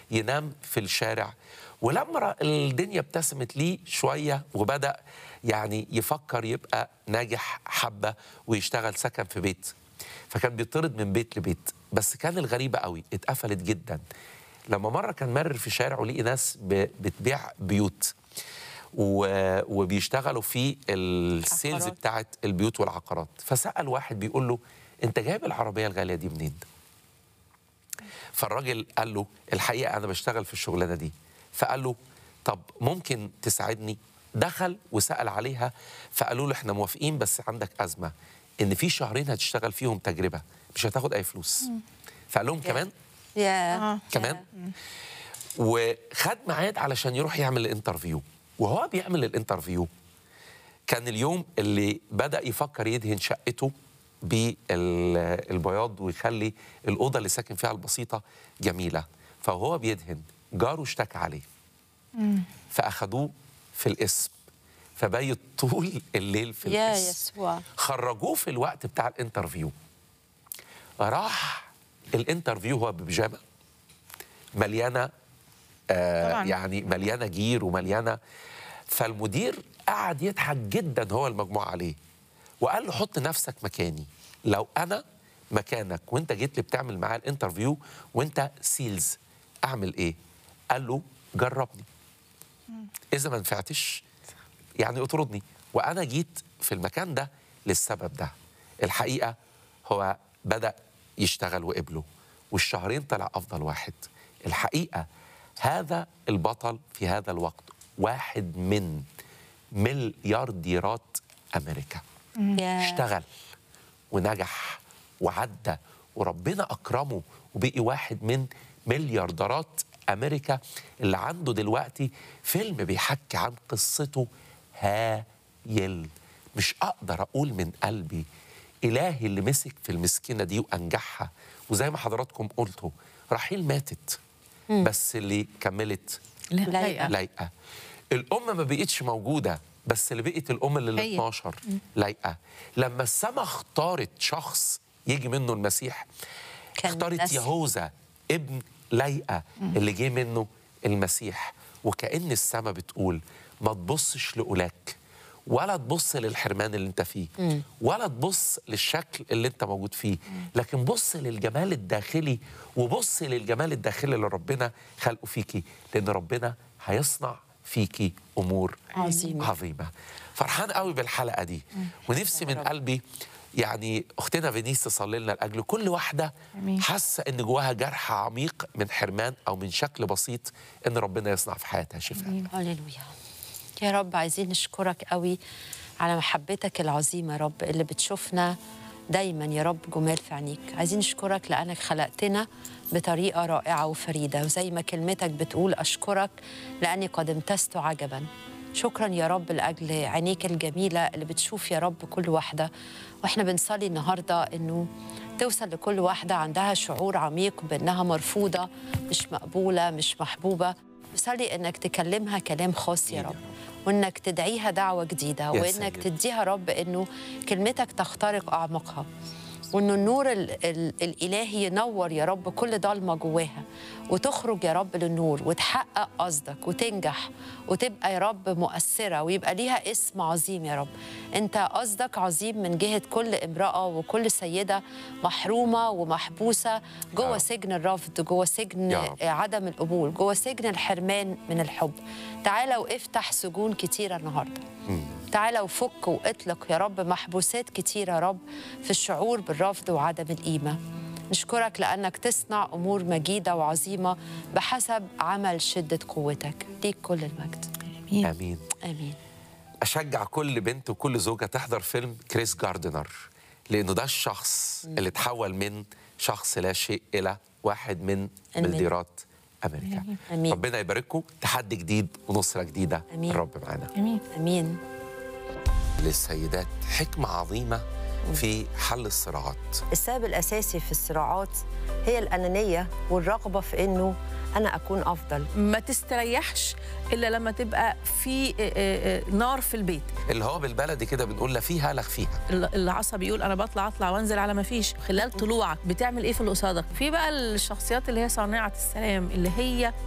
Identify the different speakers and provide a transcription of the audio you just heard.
Speaker 1: ينام في الشارع ولما را- الدنيا ابتسمت ليه شويه وبدا يعني يفكر يبقى ناجح حبه ويشتغل سكن في بيت فكان بيطرد من بيت لبيت بس كان الغريبه قوي اتقفلت جدا لما مره كان مرر في شارع ولقي ناس ب- بتبيع بيوت و- وبيشتغلوا في السيلز
Speaker 2: عقارات.
Speaker 1: بتاعت البيوت والعقارات فسأل واحد بيقول له انت جايب العربية الغالية دي منين فالراجل قال له الحقيقة أنا بشتغل في الشغلانة دي فقال له طب ممكن تساعدني دخل وسأل عليها فقالوا له احنا موافقين بس عندك أزمة إن في شهرين هتشتغل فيهم تجربة مش هتاخد أي فلوس فقال لهم كمان
Speaker 2: يا
Speaker 1: كمان وخد ميعاد علشان يروح يعمل الانترفيو وهو بيعمل الانترفيو كان اليوم اللي بدأ يفكر يدهن شقته بالبياض ويخلي الأوضة اللي ساكن فيها البسيطة جميلة فهو بيدهن جاره اشتكى عليه فأخدوه في الاسم فبيت طول الليل في
Speaker 2: يا
Speaker 1: الاسم
Speaker 2: يسوع
Speaker 1: خرجوه في الوقت بتاع الانترفيو راح الانترفيو هو ببيجامه مليانه آه
Speaker 3: طبعاً.
Speaker 1: يعني مليانه جير ومليانه فالمدير قعد يضحك جدا هو المجموعه عليه وقال له حط نفسك مكاني لو انا مكانك وانت جيت لي بتعمل معايا الانترفيو وانت سيلز اعمل ايه قال له جربني اذا ما نفعتش يعني اطردني وانا جيت في المكان ده للسبب ده الحقيقه هو بدا يشتغل وقبله والشهرين طلع افضل واحد الحقيقه هذا البطل في هذا الوقت واحد من مليارديرات امريكا
Speaker 2: يا
Speaker 1: اشتغل ونجح وعدى وربنا اكرمه وبقي واحد من مليارديرات امريكا اللي عنده دلوقتي فيلم بيحكي عن قصته هايل مش اقدر اقول من قلبي الهي اللي مسك في المسكينه دي وانجحها وزي ما حضراتكم قلتوا رحيل ماتت بس اللي كملت
Speaker 2: لايقة.
Speaker 1: لايقه الام ما بقتش موجوده بس اللي بقت الام اللي
Speaker 3: هي.
Speaker 1: 12 لايقه لما السما اختارت شخص يجي منه المسيح
Speaker 2: كان
Speaker 1: اختارت
Speaker 2: نسل.
Speaker 1: يهوذا ابن لايقه اللي جه منه المسيح وكأن السما بتقول ما تبصش لأولاك ولا تبص للحرمان اللي انت فيه ولا تبص للشكل اللي انت موجود فيه لكن بص للجمال الداخلي وبص للجمال الداخلي اللي ربنا خلقه فيكي لان ربنا هيصنع فيكي امور
Speaker 2: عظيمة.
Speaker 1: عظيمه فرحان قوي بالحلقه دي ونفسي من قلبي يعني اختنا فينيس تصلي لنا لاجل كل واحده
Speaker 3: آمين.
Speaker 1: حاسه ان جواها جرح عميق من حرمان او من شكل بسيط ان ربنا يصنع في حياتها شفاء
Speaker 2: هللويا يا رب عايزين نشكرك قوي على محبتك العظيمه يا رب اللي بتشوفنا دايما يا رب جمال في عينيك عايزين نشكرك لانك خلقتنا بطريقه رائعه وفريده وزي ما كلمتك بتقول اشكرك لاني قد امتزت عجبا شكرا يا رب لاجل عينيك الجميله اللي بتشوف يا رب كل واحده واحنا بنصلي النهارده انه توصل لكل واحده عندها شعور عميق بانها مرفوضه مش مقبوله مش محبوبه بصلي انك تكلمها كلام خاص يا رب وانك تدعيها دعوه جديده وانك
Speaker 1: سيد.
Speaker 2: تديها رب انه كلمتك تخترق اعماقها وانه النور ال ال الالهي ينور يا رب كل ضلمه جواها وتخرج يا رب للنور وتحقق قصدك وتنجح وتبقى يا رب مؤثره ويبقى ليها اسم عظيم يا رب انت قصدك عظيم من جهه كل امراه وكل سيده محرومه ومحبوسه
Speaker 1: يا
Speaker 2: جوه
Speaker 1: رب.
Speaker 2: سجن الرفض جوه سجن
Speaker 1: يا رب.
Speaker 2: عدم القبول جوه سجن الحرمان من الحب تعالى وافتح سجون كتيره النهارده تعالى وفك واطلق يا رب محبوسات كتيرة يا رب في الشعور بالرفض وعدم القيمة نشكرك لأنك تصنع أمور مجيدة وعظيمة بحسب عمل شدة قوتك ليك كل المجد
Speaker 1: امين
Speaker 2: آمين
Speaker 1: اشجع كل بنت وكل زوجه تحضر فيلم كريس جاردنر لانه ده الشخص اللي اتحول من شخص لا شيء الى واحد من
Speaker 2: آمين.
Speaker 1: مليارات امريكا
Speaker 2: آمين.
Speaker 1: ربنا يبارككم تحدي جديد ونصره جديده
Speaker 2: آمين.
Speaker 1: الرب معانا
Speaker 3: امين
Speaker 2: آمين
Speaker 1: للسيدات حكمه عظيمه في حل الصراعات
Speaker 4: السبب الأساسي في الصراعات هي الأنانية والرغبة في إنه أنا أكون أفضل
Speaker 3: ما تستريحش الا لما تبقى في آه، آه، آه، نار في البيت
Speaker 1: اللي هو بالبلدي كده بنقول لا فيها لا فيها
Speaker 3: ال- العصبي يقول انا بطلع اطلع وانزل على ما فيش خلال طلوعك بتعمل ايه في اللي قصادك في بقى الشخصيات اللي هي صانعه السلام اللي هي